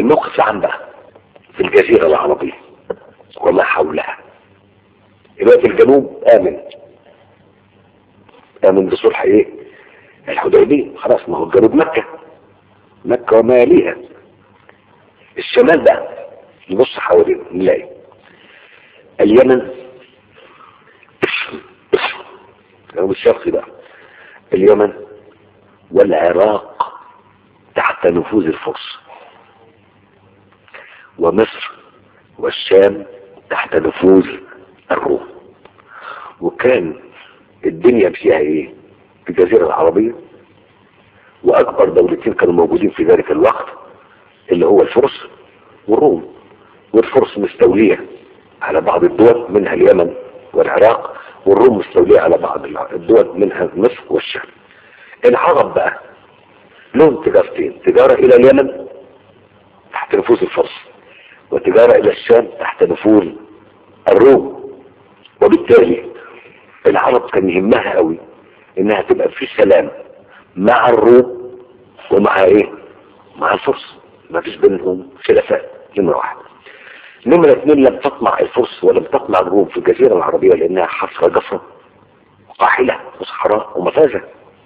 الموقف العام بقى في الجزيرة العربية وما حولها يبقى في الجنوب آمن آمن بصلح ايه الحديبية خلاص ما هو الجنوب مكة مكة وما يليها الشمال بقى نبص حوالينا نلاقي اليمن الجنوب الشرقي بقى اليمن والعراق تحت نفوذ الفرس ومصر والشام تحت نفوذ الروم وكان الدنيا فيها ايه في الجزيرة العربية واكبر دولتين كانوا موجودين في ذلك الوقت اللي هو الفرس والروم والفرس مستولية على بعض الدول منها اليمن والعراق والروم مستولية على بعض الدول منها مصر والشام العرب بقى لهم تجارتين تجارة الى اليمن تحت نفوذ الفرس وتجارة الى الشام تحت نفوذ الروم وبالتالي العرب كان يهمها قوي انها تبقى في سلام مع الروم ومع ايه مع الفرس ما فيش بينهم خلافات نمرة واحد نمرة اثنين لم تطمع الفرس ولم تطمع الروم في الجزيرة العربية لانها حصرة جفرة قاحلة وصحراء ومفازة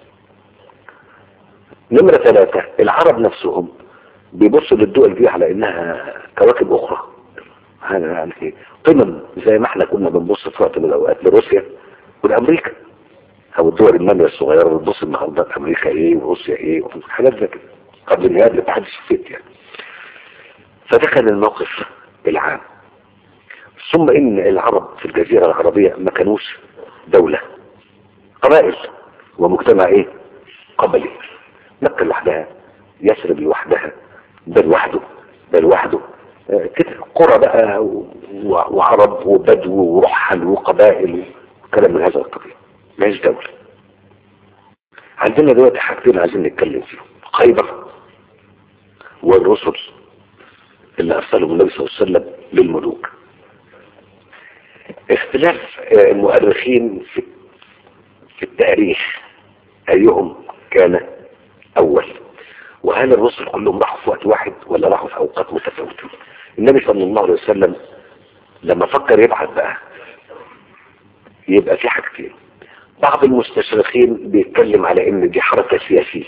نمرة ثلاثة العرب نفسهم بيبصوا للدول دي على انها كواكب اخرى يعني قمم زي ما احنا كنا بنبص في وقت من الاوقات لروسيا والامريكا او الدول النامية الصغيرة بتبص النهارده امريكا ايه وروسيا ايه حاجات زي كده قبل انهيار الاتحاد السوفيتي يعني فده كان الموقف العام ثم ان العرب في الجزيرة العربية ما كانوش دولة قبائل ومجتمع ايه قبلي مكة لوحدها يثرب لوحدها ده لوحده ده لوحده آه كده قرى بقى وعرب وبدو ورحل وقبائل وكلام من هذا القبيل ماهيش دولة عندنا دلوقتي حاجتين عايزين نتكلم فيهم خيبر والرسل اللي ارسلهم النبي صلى الله عليه وسلم للملوك اختلاف المؤرخين في في التاريخ ايهم كان اول وهل الرسل كلهم راحوا في وقت واحد ولا راحوا في اوقات متفاوتة النبي صلى الله عليه وسلم لما فكر يبعث بقى يبقى في حاجتين بعض المستشرقين بيتكلم على ان دي حركة سياسية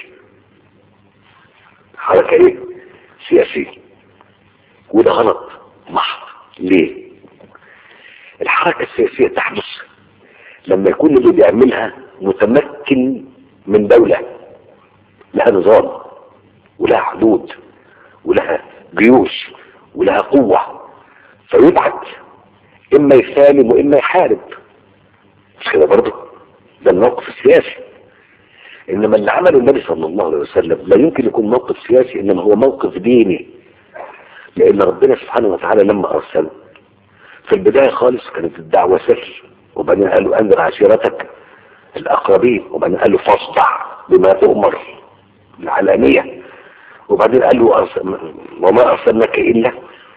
حركة ايه سياسية وده غلط محض ليه الحركة السياسية تحدث لما يكون اللي بيعملها متمكن من دولة لها نظام ولها حدود ولها جيوش ولها قوة فيبعت اما يسالم واما يحارب مش كده برضه ده الموقف السياسي انما اللي عمله النبي صلى الله عليه وسلم لا يمكن يكون موقف سياسي انما هو موقف ديني لان ربنا سبحانه وتعالى لما ارسل في البداية خالص كانت الدعوة سهل وبعدين قال له انذر عشيرتك الاقربين وبعدين قال له فاصدع بما تؤمر العلانية وبعدين قال له أرسل وما ارسلناك الا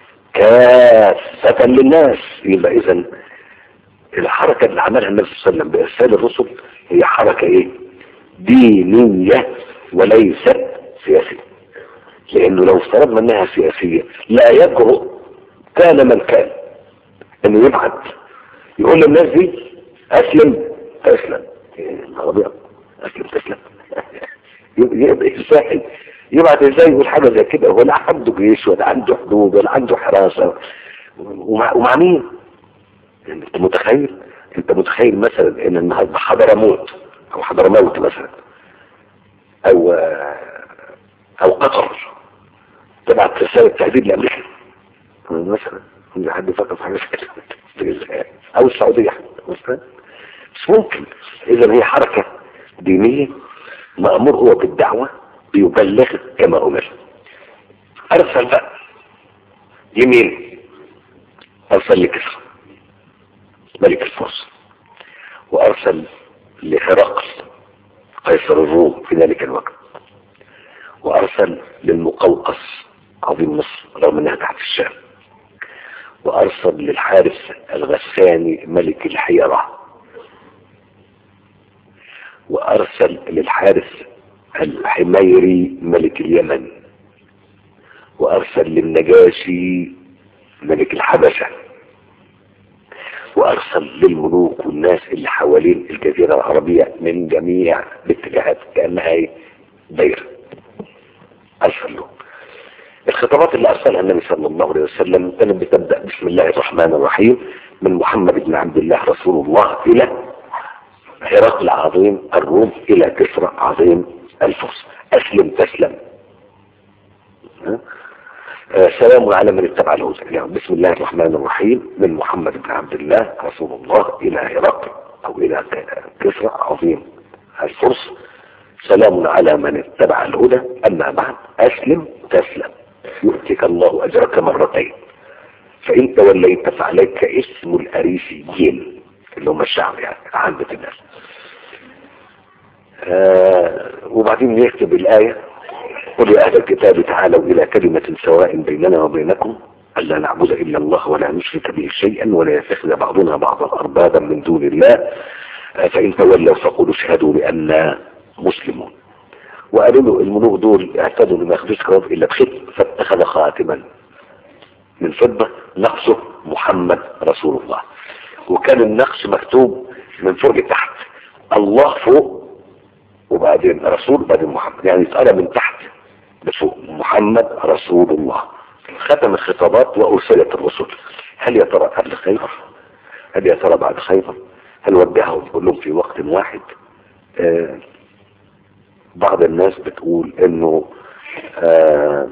كافة للناس يبقى اذا الحركة اللي عملها النبي صلى الله عليه وسلم بإرسال الرسل هي حركة ايه دينية وليست سياسية لانه لو افترضنا انها سياسية لا يجرؤ كان من كان انه يبعت يقول للناس دي اسلم تسلم العربية اسلم تسلم يبقى ازاي يبعت ازاي يقول حاجة زي كده هو لا عنده جيش ولا عنده حدود ولا عنده حراسة ومع, ومع مين انت متخيل انت متخيل مثلا ان النهارده حضر موت او حضر موت مثلا او او قطر تبعت رسالة تهديد لامريكا مثلا ان حد يفكر في حاجه كده او السعوديه مثلا مش ممكن اذا هي حركه دينيه مامور هو بالدعوه بيبلغ كما امر ارسل بقى يمين ارسل لكسرى ملك الفرس وارسل لهرقل قيصر الروم في ذلك الوقت وارسل للمقوقس عظيم مصر رغم انها تحت الشام وارسل للحارس الغساني ملك الحيرة وارسل للحارس الحميري ملك اليمن وارسل للنجاشي ملك الحبشة وارسل للملوك والناس اللي حوالين الجزيرة العربية من جميع الاتجاهات كأنها ايه دايرة ارسل له الخطابات اللي ارسلها النبي صلى الله عليه وسلم كانت بتبدأ بسم الله الرحمن الرحيم من محمد بن عبد الله رسول الله الى هرقل عظيم الروم الى كسرى عظيم الفرس اسلم تسلم ها؟ آه، سلام على من اتبع الهدى يعني بسم الله الرحمن الرحيم من محمد بن عبد الله رسول الله الى هرقل او الى كسرى عظيم الفرس سلام على من اتبع الهدى اما بعد اسلم تسلم يؤتك الله اجرك مرتين فان توليت فعليك اسم الاريسيين اللي هم الشعب يعني عامة الناس آه وبعدين يكتب الآية قل يا أهل الكتاب تعالوا إلى كلمة سواء بيننا وبينكم ألا نعبد إلا الله ولا نشرك به شيئا ولا يتخذ بعضنا بعضا أربابا من دون الله آه فإن تولوا فقولوا اشهدوا بأننا مسلمون وقالوا له الملوك دول اعتدوا لما ياخدوش كراب إلا بختم فاتخذ خاتما من فضة نقصه محمد رسول الله وكان النقش مكتوب من فوق لتحت الله فوق وبعدين رسول بعدين محمد يعني اتقرا من تحت لفوق محمد رسول الله ختم الخطابات وارسلت الرسل هل يا ترى قبل خيبر هل يا ترى بعد خيبر هل وجههم كلهم في وقت واحد آه بعض الناس بتقول انه آه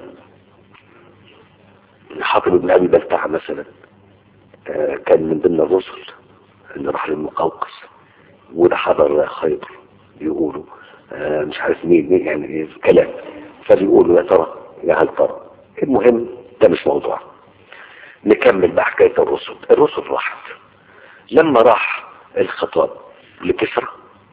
حاطب بن ابي بلتع مثلا آه كان من ضمن الرسل اللي راح للمقوقس وده حضر خيبر بيقولوا آه مش عارف مين مين يعني ايه كلام فبيقولوا يا ترى يا هل ترى المهم ده مش موضوع نكمل بقى حكايه الرسل الرسل راحت لما راح الخطاب لكسرى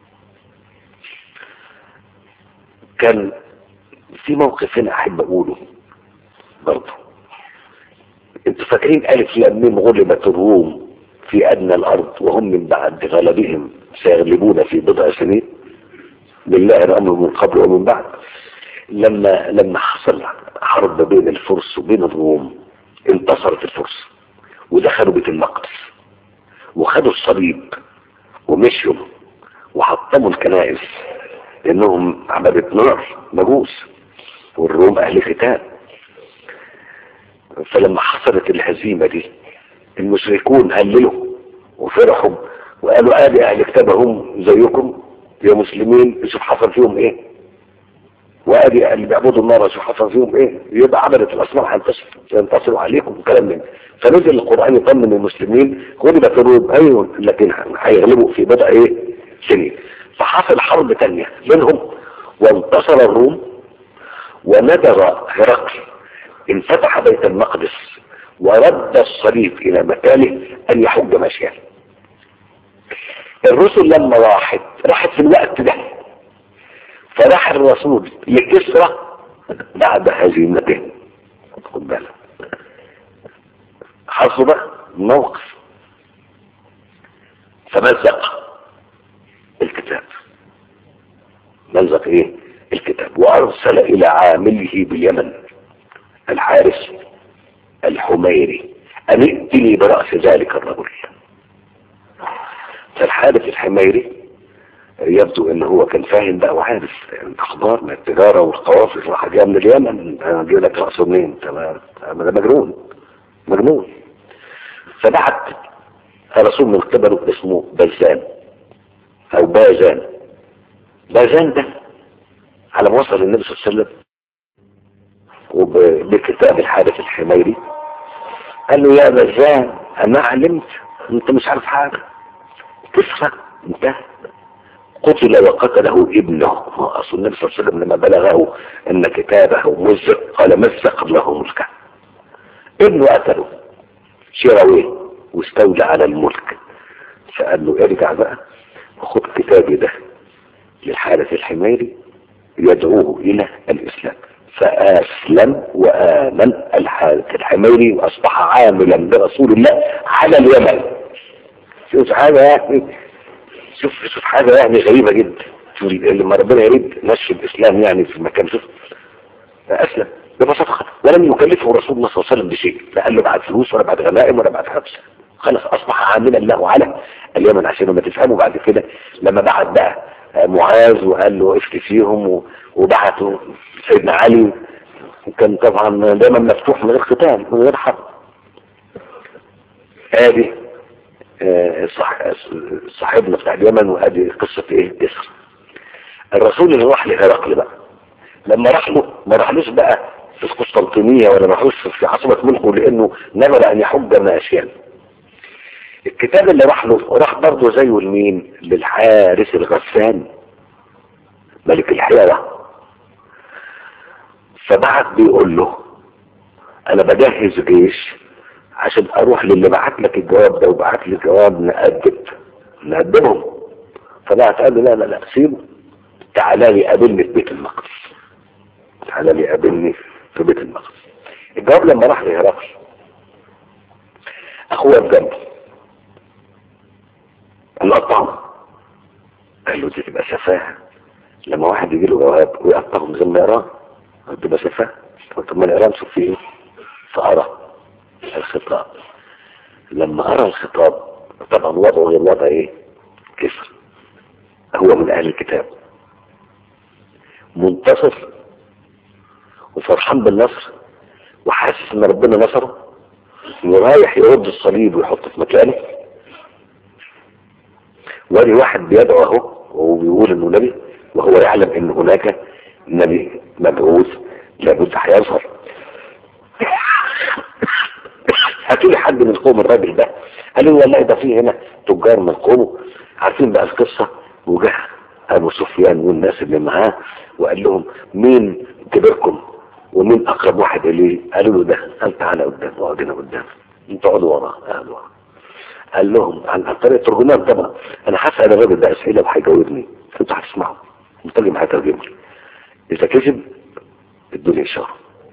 كان في موقف هنا احب اقوله برضه انتوا فاكرين الف لام ميم غلبت الروم في ادنى الارض وهم من بعد غلبهم سيغلبون في بضع سنين لله الامر من قبل ومن بعد لما لما حصل حرب بين الفرس وبين الروم انتصرت الفرس ودخلوا بيت المقدس وخدوا الصليب ومشوا وحطموا الكنائس لانهم عبدة نار مجوس والروم اهل ختان فلما حصلت الهزيمة دي المشركون هللوا وفرحوا وقالوا ادي اهل كتابهم زيكم يا مسلمين شوف حصل فيهم ايه وادي اللي بيعبدوا النار شوف حصل فيهم ايه يبقى عبدة الاصنام هينتصروا عليكم وكلام من فنزل القرآن يطمن المسلمين غلبت الروم ايوه لكن هيغلبوا في بضع ايه سنين فحصل حرب تانية بينهم وانتصر الروم وندر هرقل انفتح بيت المقدس ورد الصليب الى مكانه ان يحج مشيا الرسل لما راحت راحت في الوقت ده فراح الرسول لكسرى بعد هزيمته خد بالك حصل بقى موقف فمزق الكتاب مزق ايه الكتاب وارسل الى عامله باليمن الحارس الحميري ان ائتني برأس ذلك الرجل فالحارس الحميري يبدو ان هو كان فاهم بقى وعارف الاخبار من التجاره والقوافل راح جايه من اليمن انا اجيب لك راسه منين تمام ده مجنون مجنون فبعت رسول من قبله اسمه بزان او بازان بازان ده على ما وصل النبي صلى الله عليه وسلم وبكتاب الحارث الحميري قال له يا بزان انا علمت انت مش عارف حاجه كسرى انتهى قتل وقتله ابنه اصل النبي صلى الله عليه وسلم لما بلغه ان كتابه مزق قال مزق الله ملكه ابنه قتله شراويه واستولى على الملك فقال له ارجع بقى وخد كتابي ده للحارث الحميري يدعوه الى الاسلام فاسلم وامن الحارث الحميري واصبح عاملا برسول الله على اليمن شوف حاجه يعني شوف شوف حاجه يعني غريبه جدا شوف لما ربنا يريد نشر الاسلام يعني في مكان شوف اسلم ببساطة خالص. ولم يكلفه رسول الله صلى الله عليه وسلم بشيء لا قال له بعد فلوس ولا بعد غنائم ولا بعد حبس خلاص اصبح عاملا له على اليمن عشان ما تفهموا بعد كده لما بعت بقى معاذ وقال له افتي فيهم و- وبعتوا سيدنا علي وكان طبعا دايما مفتوح من غير قتال من غير حرب ادي آه، صح صاحبنا بتاع اليمن وادي قصة ايه يسر الرسول اللي راح لهرقل بقى لما راح له ما راحلوش بقى في القسطنطينية ولا راحوش في عاصمة ملكه لانه نذر ان يحج من اشياء الكتاب اللي راح له راح برضه زيه لمين للحارس الغسان ملك الحيرة فبعت بيقول له انا بجهز جيش عشان اروح للي بعت لك الجواب ده وبعت لي جواب نقدم نقدمهم فبعت قال له لا لا لا سيبه تعالى لي قابلني في بيت المقدس تعالى لي قابلني في بيت المقدس الجواب لما راح لهرقل اخوه بجنبه قال له قطعه قال له دي تبقى سفاهه لما واحد يجي له جواب ويقطعه من غير ما يقراه تبقى سفاهه طب ما نقراه نشوف فيه ايه فقرا الخطاب لما قرا الخطاب طبعا وضعه غير وضع ايه كفر هو من اهل الكتاب منتصر وفرحان بالنصر وحاسس ان ربنا نصره ورايح يرد الصليب ويحطه في مكانه وادي واحد بيدعو اهو وهو بيقول انه نبي وهو يعلم ان هناك نبي مبعوث لابد هيظهر هاتوا لي حد من قوم الراجل ده قالوا والله ده في هنا تجار من قومه عارفين بقى القصه وجه ابو سفيان والناس اللي معاه وقال لهم مين كبيركم ومين اقرب واحد اليه قالوا له ده قال تعالى قدام اقعد هنا قدام انتوا اقعدوا وراه قالوا وراه قال لهم عن طريق ترجمان طبعا انا هسال الراجل ده اسئله وهيجاوبني انتوا هتسمعوا المترجم هيترجم لي اذا كذب ادوني اشاره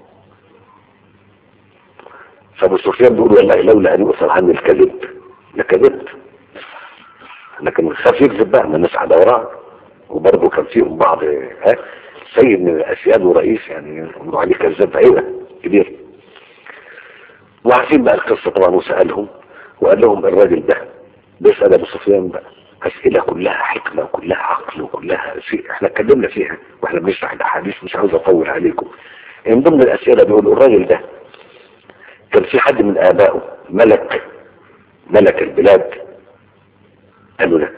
فابو سفيان بيقول والله لولا ان يؤثر عني الكذب لكذبت لكن خاف يكذب بقى ما الناس على وراه وبرضه كان فيهم بعض ها سيد من الاسياد ورئيس يعني يقولوا عليه كذاب عيبه كبير وعارفين بقى القصه طبعا وسالهم وقال لهم الراجل ده بيسال ابو سفيان بقى اسئله كلها حكمه وكلها عقل وكلها شيء احنا اتكلمنا فيها واحنا بنشرح الاحاديث مش عاوز اطول عليكم من ضمن الاسئله بيقولوا الراجل ده كان في حد من ابائه ملك ملك البلاد قالوا لا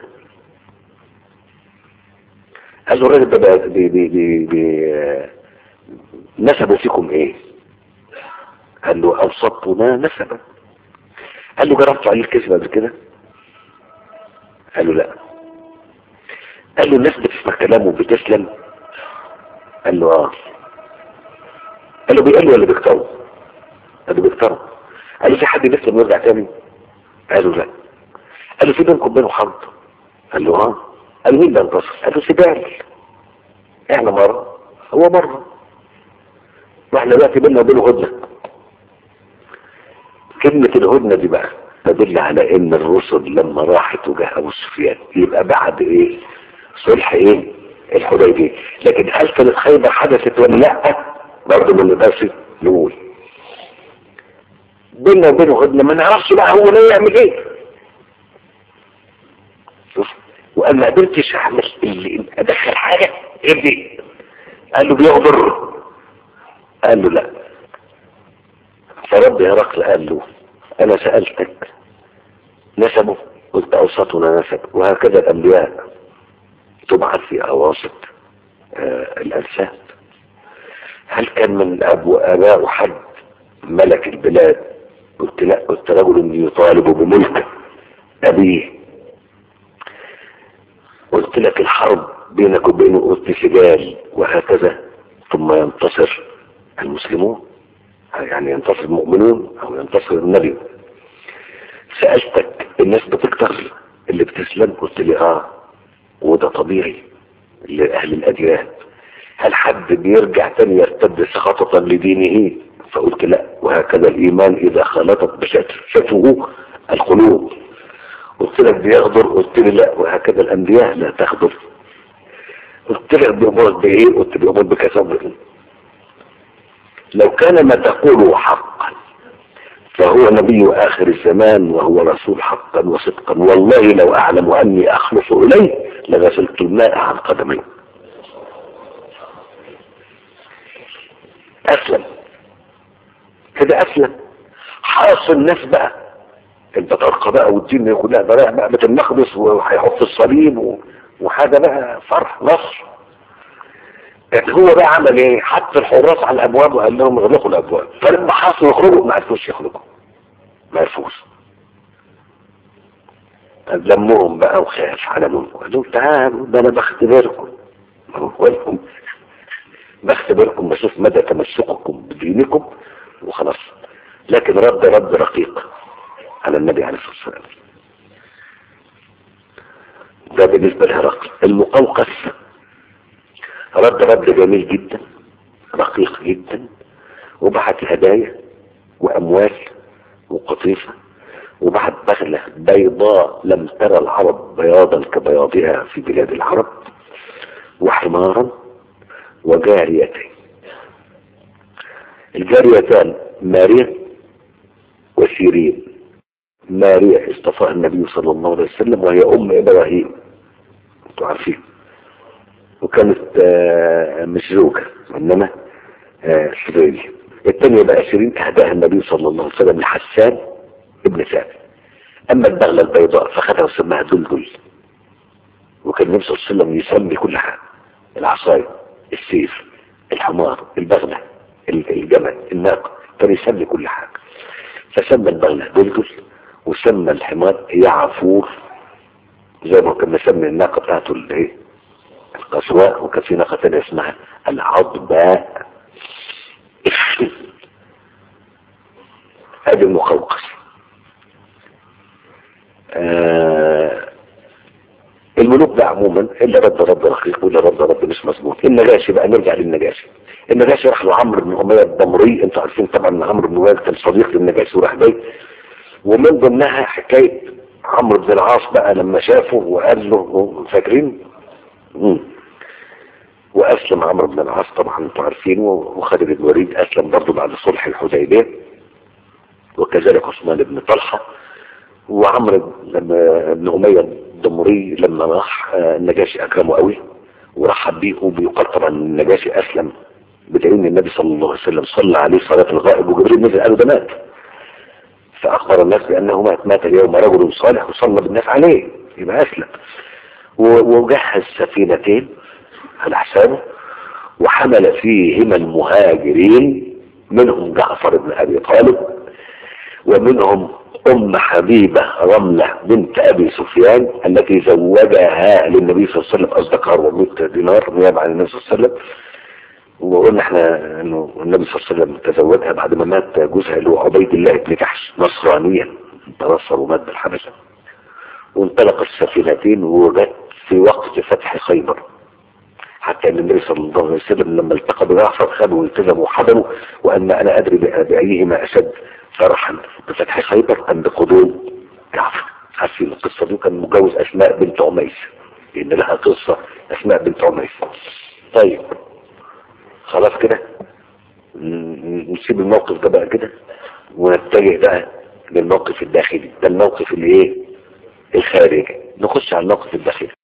قال له الراجل ده بي بي بي بي نسبوا فيكم ايه قال له اوسطنا نسبا قال له جربت عليه الكذب قبل كده قال له لا قال له الناس بتسمع كلامه بتسلم قال له اه قال له بيقلوا ولا بيكتروا قال له بيكتروا قال له في حد بيسلم ويرجع تاني قال له لا قال له في بينكم بينه حرب قال له اه قال له مين اللي انتصر قال له سبال احنا مرة هو مرة واحنا دلوقتي بيننا وبينه هدنة كلمة الهدنة دي بقى تدل على ان الرسل لما راحت وجاه ابو سفيان يبقى بعد ايه صلح ايه الحديبية لكن هل كانت خيبر حدثت ولا لا برضه ما نقدرش نقول بيننا وبينه هدنة ما نعرفش بقى هو ناوي يعمل ايه شوف وقال ما قدرتش اعمل اللي ادخل حاجة ابني قال له بيغدر قال له لا فرد هرقل قال له انا سألتك نسبه قلت اوسطنا نسب وهكذا الانبياء تبعث في اواسط آه الانساب هل كان من اب واباء حد ملك البلاد قلت لا قلت رجل يطالب بملك ابيه قلت لك الحرب بينك وبينه قلت سجال وهكذا ثم ينتصر المسلمون يعني ينتصر المؤمنون او ينتصر النبي سألتك الناس بتكتر اللي بتسلم قلت لي اه وده طبيعي لأهل الأديان هل حد بيرجع تاني يرتد سخطة لدينه فقلت لا وهكذا الإيمان إذا خلطت بشفه القلوب قلت لك بيغدر قلت لي لا وهكذا الأنبياء لا تغدر قلت لك بيأمرك بإيه قلت بيأمر بكذا لو كان ما تقوله حقا فهو نبي آخر الزمان وهو رسول حقا وصدقا والله لو أعلم أني أخلص إليه لغسلت الماء عن قدمي أسلم كده أسلم حاصل الناس بقى البطارقة بقى والدين كلها بقى بقى بيت المقدس وهيحط الصليب و- وحاجة بقى فرح نصر يعني هو بقى عمل ايه حط الحراس على الابواب وقال لهم اغلقوا الابواب فلما حصلوا يخرجوا ما عرفوش يخرجوا ما عرفوش لمهم بقى وخاف على منكم قالوا تعالوا ده انا بختبركم ولكم بختبركم بشوف مدى تمسككم بدينكم وخلاص لكن رد رد رقيق على النبي عليه الصلاه والسلام ده بالنسبه لهرقل المقوقس رد رد جميل جدا رقيق جدا وبعت هدايا واموال وقطيفة وبعت بغلة بيضاء لم ترى العرب بياضا كبياضها في بلاد العرب وحمارا وجاريتين الجاريتان ماريا وسيرين ماريا اصطفاها النبي صلى الله عليه وسلم وهي ام ابراهيم انتوا عارفين وكانت آه، مش زوجة انما آه، سرية الثانية بقى شيرين اهداها النبي صلى الله عليه وسلم لحسان ابن ثابت اما البغلة البيضاء فخدها وسماها دلدل وكان النبي صلى الله عليه وسلم يسمي كل حاجة العصاية السيف الحمار البغلة ال- الجمل الناقة كان يسمي كل حاجة فسمى البغلة دلدل وسمى الحمار يعفور زي ما كان مسمي الناقة بتاعته اللي ايه القسواء وكان في ناقة تانية اسمها العضباء هذه المقوقس آه الملوك ده عموما الا رد رد رقيق ولا رد رد مش مظبوط النجاشي بقى نرجع للنجاشي النجاشي راح له عمرو بن اميه الضمري انتوا عارفين طبعا ان عمرو بن اميه كان صديق للنجاشي وراح جاي ومن ضمنها حكايه عمرو بن العاص بقى لما شافه وقال له فاكرين؟ مم. واسلم عمرو بن العاص طبعا انتوا عارفين وخالد بن الوليد اسلم برضه بعد صلح الحديبيه وكذلك عثمان بن طلحه وعمرو لما ابن اميه الدمري لما راح آه، النجاشي اكرمه قوي ورحب بيه وبيقال طبعا النجاشي اسلم بدليل ان النبي صلى الله عليه وسلم صلى عليه صلاه الغائب وجبريل نزل قال له ده مات فاخبر الناس بانه مات مات اليوم رجل صالح وصلى بالناس عليه يبقى اسلم و- وجهز سفينتين على حسابه وحمل فيهما المهاجرين منهم جعفر بن ابي طالب ومنهم ام حبيبه رمله بنت ابي سفيان التي زوجها للنبي صلى الله عليه وسلم اصدقها 400 دينار نيابه عن النبي صلى الله عليه وسلم وقلنا احنا انه النبي صلى الله عليه وسلم تزوجها بعد ما مات جوزها اللي هو عبيد الله بن جحش نصرانيا تنصر ومات بالحبشه وانطلق السفينتين وجت في وقت فتح خيبر حتى ان النبي صلى الله عليه وسلم لما التقى بجعفر خدوا والتزموا وحضروا وان انا ادري بأ- بايهما اشد فرحا بفتح خيبر ام بقدوم جعفر عارفين القصه دي كان متجوز اسماء بنت عميس لان لها قصه اسماء بنت عميس طيب خلاص كده ن- نسيب الموقف ده بقى كده ونتجه بقى للموقف الداخلي ده الموقف اللي ايه الخارجي نخش على الموقف الداخلي